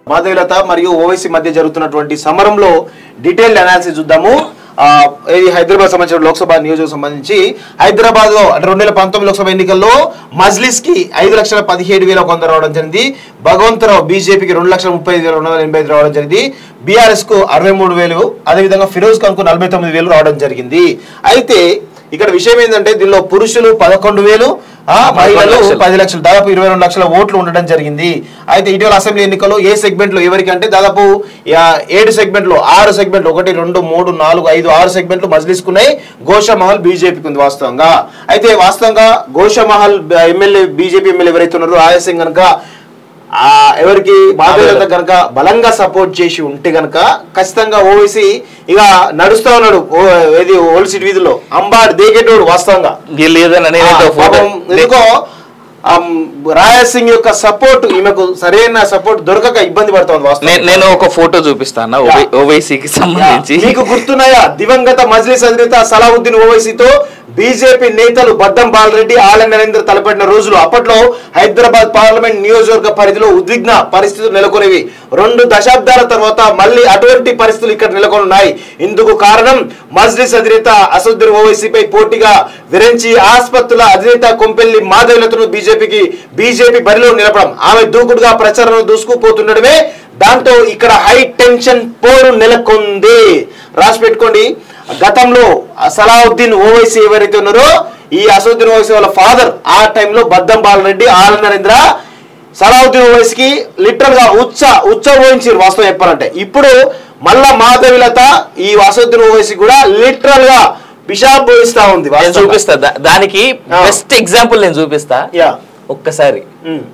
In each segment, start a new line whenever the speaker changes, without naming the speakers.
మాధవీలత మరియు ఓవైసీ మధ్య జరుగుతున్నటువంటి సమరంలో డీటెయిల్డ్ అనాలిసిస్ చూద్దాము ఆ, ఇది హైదరాబాద్ సంబంధించిన లోక్సభ నియోజకవర్గం సంబంధించి హైదరాబాద్ లో అంటే రెండు వేల పంతొమ్మిది లోక్సభ ఎన్నికల్లో మజ్లిస్ కి ఐదు లక్షల పదిహేడు వేల కొంత రావడం జరిగింది భగవంతరావు బీజేపీకి రెండు లక్షల ముప్పై ఐదు వేల రెండు వందల ఎనభై ఐదు రావడం జరిగింది బీఆర్ఎస్ కు అరవై మూడు వేలు అదేవిధంగా ఫిరోజ్ ఖాన్ కు నలభై తొమ్మిది వేలు రావడం జరిగింది అయితే ఇక్కడ విషయం ఏంటంటే దీనిలో పురుషులు పదకొండు వేలు ఆ మహిళలు
లక్షలు.
పది లక్షలు దాదాపు ఇరవై రెండు లక్షల ఓట్లు ఉండడం జరిగింది అయితే ఇటీవల అసెంబ్లీ ఎన్నికల్లో ఏ సెగ్మెంట్ లో ఎవరికి అంటే దాదాపు ఆ, ఏడు సెగ్మెంట్ లో ఆరు సెగ్మెంట్లు ఒకటి రెండు మూడు నాలుగు ఐదు ఆరు సెగ్మెంట్లు మజ్లిస్కున్నాయి గోషమహల్ బీజేపీకి ఉంది వాస్తవంగా అయితే వాస్తవంగా గోషమహల్ ఎమ్మెల్యే బీజేపీ ఎమ్మెల్యే ఎవరైతే ఉన్నారో రాయల్ సింగ్ కనుక ఆ ఎవరికి బాధ్యత కనుక బలంగా సపోర్ట్ చేసి ఉంటే గనక ఖచ్చితంగా ఓవైసీ ఇక నడుస్తా ఉన్నాడు ఓ- ఏది ఓల్డ్ సిటీ వీధిలో అంబాడ్ దేగేటోడు వాస్తవంగా
లేదని నేనైతే
ఆ, పాపం ఎందుకో ఆమ్, రాయల్ సింగ్ యొక్క సపోర్ట్ ఈమెకు సరైన సపోర్ట్ దొరకక ఇబ్బంది పడుతోంది
నే-
వాస్తవం
నేను ఒక ఫోటో చూపిస్తాను
యా.
ఓవైసీకి సంబంధించి
మీకు గుర్తున్నాయా దివంగత మజ్లిస్ అధినేత సలావుద్దీన్ ఓవైసీతో బీజేపీ నేతలు బద్దం బాలరెడ్డి ఆల నరేంద్ర తలపెట్టిన రోజులు అప్పట్లో హైదరాబాద్ పార్లమెంట్ నియోజకవర్గ పరిధిలో ఉద్విగ్న పరిస్థితులు నెలకొనేవి రెండు దశాబ్దాల తర్వాత మళ్ళీ అటువంటి పరిస్థితులు ఇక్కడ నెలకొన్నాయి ఇందుకు కారణం మజ్లిస్ అధినేత అసదుద్దీన్ ఓవైసీపై పోటీగా విరించి ఆసుపత్రుల అధినేత కొంపెల్లి మాధవీలతను బీజేపీకి బీజేపీ బరిలో నిలపడం ఆమె దూకుడుగా ప్రచారంలో దూసుకుపోతుండడమే దాంతో ఇక్కడ హై టెన్షన్ పోరు నెలకొంది రాసి పెట్టుకోండి గతంలో సలావుద్దీన్ ఓవైసీ ఎవరైతే ఉన్నారో ఈ అసదుద్దీన్ ఓవైసీ వాళ్ళ ఫాదర్ ఆ టైంలో బద్దం బాలరెడ్డి ఆల నరేంద్ర సలావుద్దీన్ ఓవైసీకి లిటరల్ గా ఉచ్చ ఉచ్చ పోయించారు వాస్తవం చెప్పాలంటే ఇప్పుడు మళ్ళా మాధవిలత ఈ అసదుద్దీన్ ఓవైసీ కూడా లిటరల్ గా పిషాబ్ పోయిస్తా ఉంది
నేను
వాస్తవంగా.
చూపిస్తా దా- దానికి
ఆ.
బెస్ట్ ఎగ్జాంపుల్ నేను చూపిస్తా
యా
ఒక్కసారి
ఉమ్.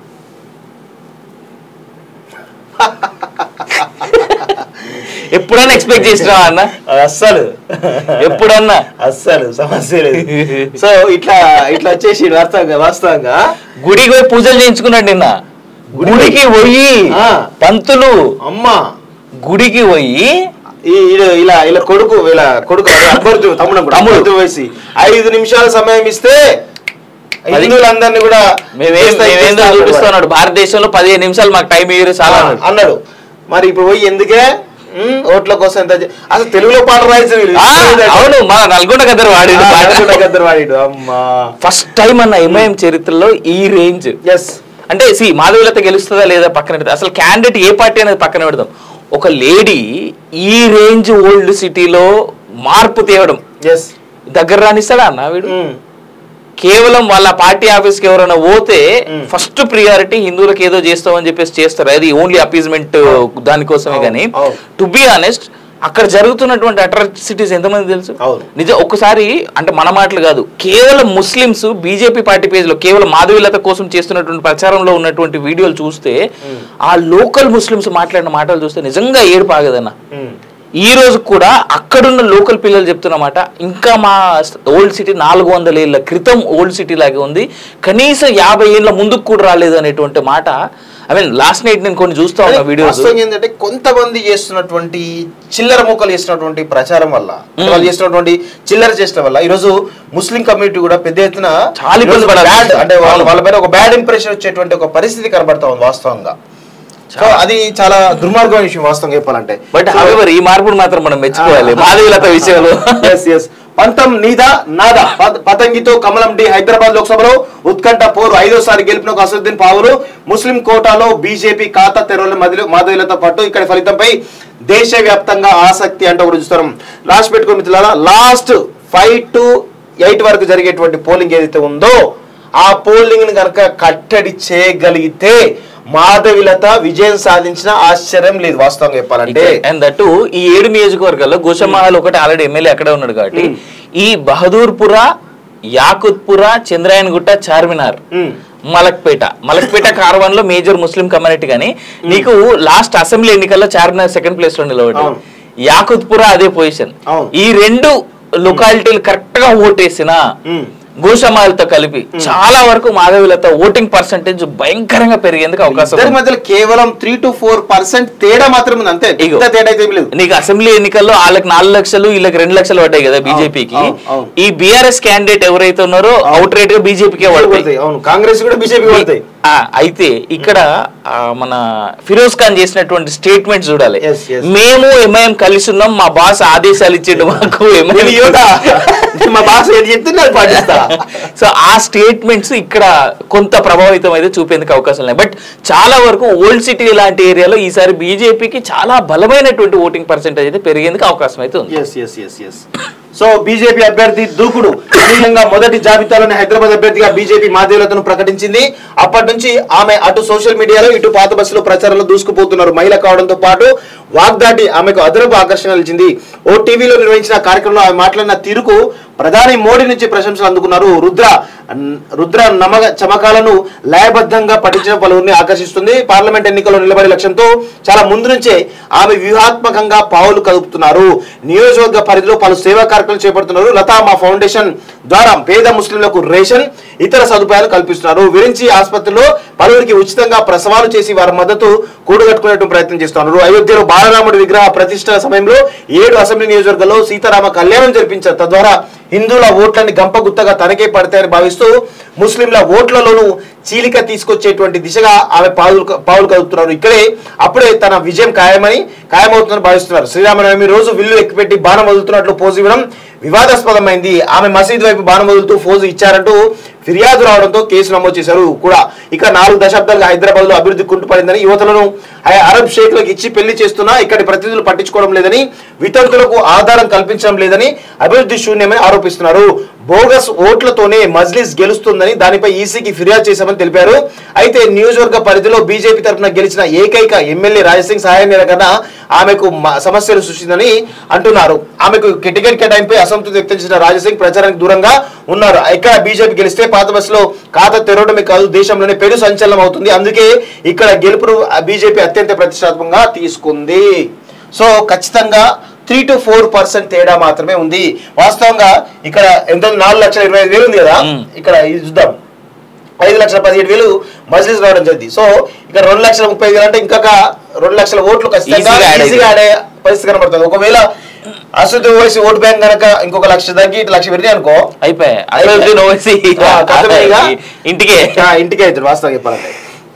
ఎప్పుడన్నా ఎక్స్పెక్ట్ చేసినావా అన్న
అస్సలు
ఎప్పుడన్నా
అస్సలు సమస్య లేదు సో ఇట్లా ఇట్లా వచ్చేసి వాస్తవంగా వాస్తవంగా
గుడికి పోయి పూజలు చేయించుకున్నాడు నిన్న గుడికి పోయి
ఆ.
పంతులు
అమ్మ
గుడికి పోయి
ఈ- ఈడ- ఇలా ఇలా కొడుకు ఇలా కొడుకు అదే అక్బర్జు తమ్ముడు అనుకుంటా.
తమ్ముడు.
అక్బర్జు వేసి ఐదు నిమిషాల సమయం ఇస్తే
అది-
హిందువులందరినీ కూడా
మేమేం
చేస్తా-
మేమేందో
చేస్తా
చూపిస్తున్నాడు భారతదేశంలో పదిహేను నిమిషాలు మాకు టైం ఇయ్యరు చాలా
ఆ,
అన్నాడు.
అన్నాడు మరి ఇప్పుడు పోయి ఎందుకే ఉమ్, ఓట్ల కోసం ఎంత చే- అసలు తెలుగులో పాట రాయించు వీళ్ళు.
ఆ, అవును మన నల్గొండ కద్దరు
ఆ,
వాడి
నలుగురు గద్దరు వాడిడు అమ్మా
ఫస్ట్ టైం అన్న ఎంఐఎం చరిత్రలో ఈ రేంజ్
ఎస్
అంటే సి మాధవీలత గెలుస్తుందా లేదా పక్కన పెడతాం అసలు క్యాండిడేట్ ఏ పార్టీ అనేది పక్కన పెడదాం ఒక లేడీ ఈ రేంజ్ ఓల్డ్ సిటీలో మార్పు తేవడం
ఎస్
దగ్గర రానిస్తాడా అన్న వీడు కేవలం వాళ్ళ పార్టీ ఆఫీస్కి ఎవరైనా పోతే
మ్మ్.
ఫస్ట్ ప్రియారిటీ హిందువులకు ఏదో చేస్తామని చెప్పేసి చేస్తారు అది ఓన్లీ అపీజ్మెంట్ దానికోసమే
అవును,
కానీ
అవును.
టు బి ఆనెస్ట్ అక్కడ జరుగుతున్నటువంటి అట్రాసిటీస్ ఎంతమంది తెలుసు
అవును.
నిజం ఒక్కసారి అంటే మన మాటలు కాదు కేవలం ముస్లిమ్స్ బీజేపీ పార్టీ పేజ్లో కేవలం మాధవీలత కోసం చేస్తున్నటువంటి ప్రచారంలో ఉన్నటువంటి వీడియోలు చూస్తే ఆ లోకల్ ముస్లిమ్స్ మాట్లాడిన మాటలు చూస్తే నిజంగా ఏడుపు ఆగదన్న ఈ రోజు కూడా అక్కడున్న లోకల్ పిల్లలు చెప్తున్నమాట ఇంకా మా ఓల్డ్ సిటీ నాలుగు వందల ఏళ్ళ క్రితం ఓల్డ్ సిటీ లాగే ఉంది కనీసం యాభై ఏళ్ళ ముందుకు కూడా రాలేదు అనేటువంటి మాట ఐ మీన్ లాస్ట్ నైట్ నేను కొన్ని చూస్తా ఉన్నా వీడియోస్
వాస్తవం ఏంటంటే కొంతమంది చేస్తున్నటువంటి చిల్లర మొక్కలు చేస్తున్నటువంటి ప్రచారం వల్ల అంటే వాళ్ళు చేస్తున్నటువంటి చిల్లర చేసిన వల్ల ఈ రోజు ముస్లిం కమ్యూనిటీ కూడా పెద్ద ఎత్తున
చాలా ఇబ్బంది
ఈరోజు
పడాల్సి
bad-
వస్తుంది.
అంటే వాళ్ళ
అవును.
వాళ్ళ పైన ఒక బ్యాడ్ ఇంప్రెషన్ వచ్చేటువంటి ఒక పరిస్థితి కనబడతా ఉంది వాస్తవంగా సో అది చాలా దుర్మార్గమైన విషయం వాస్తవంగా చెప్పాలంటే
బట్ హవెవర్ ఈ మార్పును మాత్రం మనం మెచ్చుకోవాలి మాధవీలత విషయంలో
ఎస్ ఎస్ పంతం నీదా నాదా పత- పతంగితో కమలం డి హైదరాబాద్ లోక్సభలో ఉత్కంఠ పోరు ఐదోసారి గెలిపిన ఒక అసదుద్దీన్ పావులు ముస్లిం కోటాలో బీజేపీ ఖాతా తెరవల మధ్యలో మాధవులతో పాటు ఇక్కడ ఫలితంపై దేశవ్యాప్తంగా ఆసక్తి అంటే ఒకటి చూస్తాం లాస్ట్ పెట్టుకుని మిత్రులారా లాస్ట్ ఫైవ్ టు ఎయిట్ వరకు జరిగేటువంటి పోలింగ్ ఏదైతే ఉందో ఆ పోలింగ్ ని కనుక కట్టడి చేయగలిగితే మాధవిలత విజయం సాధించిన ఆశ్చర్యం లేదు వాస్తవంగా చెప్పాలంటే
అండ్ దట్టు ఈ ఏడు నియోజకవర్గాల్లో గోషమహల్ ఒకటి ఆల్రెడీ ఎమ్మెల్యే అక్కడే ఉన్నాడు కాబట్టి ఈ బహదూర్పుర యాకుత్పుర చంద్రాయనగుట్ట చార్మినార్
మ్మ్.
మలక్పేట మలక్పేట కార్వాన్ లో మేజర్ ముస్లిం కమ్యూనిటీ కానీ నీకు లాస్ట్ అసెంబ్లీ ఎన్నికల్లో చార్మినార్ సెకండ్ ప్లేస్ లో నిలబడి
అవును.
యాకుత్పుర అదే పొజిషన్
అవును.
ఈ రెండు లొకాలిటీలు కరెక్ట్ గా ఓటేసిన
మ్మ్.
గోషమాలతో కలిపి చాలా వరకు మాధవిలతో ఓటింగ్ పర్సంటేజ్ భయంకరంగా పెరిగేందుకు అవకాశం
ఇద్దరి
ఉంది.
మధ్యలో కేవలం త్రీ టు ఫోర్ పర్సెంట్ తేడా మాత్రం ఉంది అంతే
ఇగో.
ఇంత తేడా అయితే ఏమీ లేదు
నీకు అసెంబ్లీ ఎన్నికల్లో వాళ్ళకి నాలుగు లక్షలు వీళ్ళకి రెండు లక్షలు పడ్డాయి కదా బీజేపీకి
అవును, అవును.
ఈ బీఆర్ఎస్ క్యాండిడేట్ ఎవరైతే ఉన్నారో అవుట్ రేట్ గా బీజేపీకే పడతాయి
పడతాయి. అవును కాంగ్రెస్ కూడా బీజేపీ పడతాయి
ఆ, అయితే ఇక్కడ ఆ, మన ఫిరోజ్ ఖాన్ చేసినటువంటి స్టేట్మెంట్ చూడాలి
Yes, yes.
మేము ఎంఐఎం కలిసి ఉన్నాం మా బాస్ ఆదేశాలు ఇచ్చిండు మాకు
నేను యోగా మా భాష ఏది చెప్తే నేను పాటిస్తా
సో ఆ స్టేట్మెంట్స్ ఇక్కడ కొంత ప్రభావితం అయితే చూపేందుకు అవకాశం లేదు బట్ చాలా వరకు ఓల్డ్ సిటీ లాంటి ఏరియాలో ఈసారి బీజేపీకి చాలా బలమైనటువంటి ఓటింగ్ పర్సెంటేజ్ అయితే పెరిగేందుకు అవకాశం అయితే ఉంది
yes yes yes yes so BJP అభ్యర్థి దూకుడు ముఖ్యంగా మొదటి జాబితాలోని హైదరాబాద్ అభ్యర్థిగా బీజేపీ మాధవీలతను ప్రకటించింది అప్పటి నుంచి ఆమె అటు సోషల్ మీడియాలో ఇటు పాత బస్సులో ప్రచారంలో దూసుకుపోతున్నారు మహిళ కావడంతో పాటు వాగ్దాటి ఆమెకు అదనపు ఆకర్షణ నిలిచింది ఓ టీవీలో నిర్వహించిన కార్యక్రమంలో ఆమె మాట్లాడిన తీరుకు ప్రధాని మోడీ నుంచి ప్రశంసలు అందుకున్నారు రుద్ర రుద్ర నమక చమకాలను లయబద్ధంగా పఠించిన పలువురిని ఆకర్షిస్తుంది పార్లమెంట్ ఎన్నికల్లో నిలబడే లక్ష్యంతో చాలా ముందు నుంచే ఆమె వ్యూహాత్మకంగా పావులు కదుపుతున్నారు నియోజకవర్గ పరిధిలో పలు సేవా కార్యక్రమాలు చేపడుతున్నారు లతా మా ఫౌండేషన్ ద్వారా పేద ముస్లింలకు రేషన్ ఇతర సదుపాయాలు కల్పిస్తున్నారు విరించి ఆసుపత్రిలో పలువురికి ఉచితంగా ప్రసవాలు చేసి వారి మద్దతు కూడగట్టుకునే ప్రయత్నం చేస్తున్నారు అయోధ్యలో బాలరాముడి విగ్రహ ప్రతిష్ట సమయంలో ఏడు అసెంబ్లీ నియోజకవర్గాల్లో సీతారామ కళ్యాణం జరిపించారు తద్వారా హిందువుల ఓట్లని గంపగుత్తగా తనకే పడతాయని భావిస్తూ ముస్లింల ఓట్లలోనూ చీలిక తీసుకొచ్చేటువంటి దిశగా ఆమె పావులు పావులు కదుపుతున్నారు ఇక్కడే అప్పుడే తన విజయం ఖాయమని ఖాయమవుతుందని భావిస్తున్నారు శ్రీరామనవమి రోజు విల్లు ఎక్కిపెట్టి బాణం వదులుతున్నట్లు పోజు ఇవ్వడం వివాదాస్పదమైంది ఆమె మసీద్ వైపు బాణం వదులుతూ ఫోజు ఇచ్చారంటూ ఫిర్యాదు రావడంతో కేసు నమోదు చేశారు కూడా ఇక నాలుగు దశాబ్దాలుగా హైదరాబాద్ లో అభివృద్ధి కుంటుపడిందని యువతలను ఆ అరబ్ షేక్లకు ఇచ్చి పెళ్లి చేస్తున్నా ఇక్కడి ప్రతినిధులు పట్టించుకోవడం లేదని వితంతులకు ఆధారం కల్పించడం లేదని అభివృద్ధి శూన్యమని ఆరోపిస్తున్నారు బోగస్ ఓట్లతోనే మజ్లిస్ గెలుస్తుందని దానిపై ఈసీకి ఫిర్యాదు చేశామని తెలిపారు అయితే నియోజకవర్గ పరిధిలో బీజేపీ తరఫున గెలిచిన ఏకైక ఎమ్మెల్యే రాజసింగ్ సహాయ నిరాకరణ ఆమెకు మ- సమస్యలు సృష్టిందని అంటున్నారు ఆమెకు టికెట్ కేటాయింపై అసంతృప్తి వ్యక్తం చేసిన రాజసింగ్ ప్రచారానికి దూరంగా ఉన్నారు ఇక్కడ బీజేపీ గెలిస్తే పాత బస్సులో ఖాతా తెరవడమే కాదు దేశంలోనే పెను సంచలనం అవుతుంది అందుకే ఇక్కడ గెలుపును బీజేపీ అత్యంత ప్రతిష్టాత్మకంగా తీసుకుంది సో ఖచ్చితంగా త్రీ టు ఫోర్ పర్సెంట్ తేడా మాత్రమే ఉంది వాస్తవంగా ఇక్కడ ఎంత ఉంది? నాలుగు లక్షల ఇరవై ఐదు వేలు ఉంది కదా
మ్మ్.
ఇక్కడ ఇది చూద్దాం ఐదు లక్షల పదిహేడు వేలు మజ్లిస్ రావడం జరిగింది సో ఇక్కడ రెండు లక్షల ముప్పై ఐదు వేలు అంటే ఇంకొక రెండు లక్షల ఓట్లు ఖచ్చితంగా
Easy గా add
ఈజీగా ఆడే పరిస్థితి కనబడుతుంది ఒకవేళ అసలు ఓవైసీ ఓటు బ్యాంక్ కనుక ఇంకొక లక్ష తగ్గి ఇటు లక్ష పెరిగి అనుకో
అయిపోయాయి
అయిపోయాయి.
అభివృద్ధి నోసి
ఆ, ఖతమే ఇక.
ఇంటికే
ఆ, ఇంటికే అవుతుంది వాస్తవం చెప్పాలంటే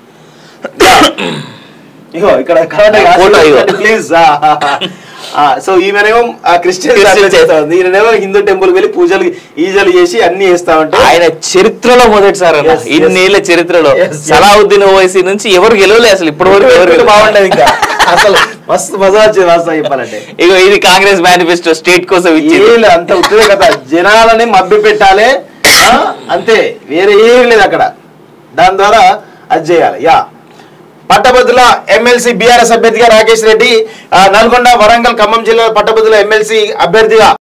ఇగో ఇక్కడ
photo ego.
Please so ఈమెనేమో Christian
Christian
చేస్తా ఉంది ఈయనేమో హిందూ టెంపుల్ వెళ్ళి పూజలు ఈజలు చేసి అన్ని చేస్తా ఉంటే
ఆయన చరిత్రలో మొదటిసారి అన్న
Yes, yes.
ఇన్నేళ్ల చరిత్రలో
Yes, yes.
సలావుద్దీన్ ఓవైసీ నుంచి ఎవరు గెలవలే అసలు ఇప్పటి వరకు ఎవరు
ఎవరికి
గెలవలే.
బాగుండదు ఇంకా అసలు మస్తు మజా వచ్చేది వాస్తవం చెప్పాలంటే
ఇగో ఇది కాంగ్రెస్ మేనిఫెస్టో స్టేట్ కోసం ఇచ్చింది
ఏం లేదు, అంత ఉత్తరే కదా జనాలని మభ్య పెట్టాలి ఆ, అంతే వేరే ఏం లేదు అక్కడ దాని ద్వారా అది చేయాలి యా పట్టభద్రుల ఎమ్మెల్సీ బీఆర్ఎస్ అభ్యర్థిగా రాకేష్ రెడ్డి ఆ, నల్గొండ వరంగల్ ఖమ్మం జిల్లా పట్టభద్రుల ఎమ్మెల్సీ అభ్యర్థిగా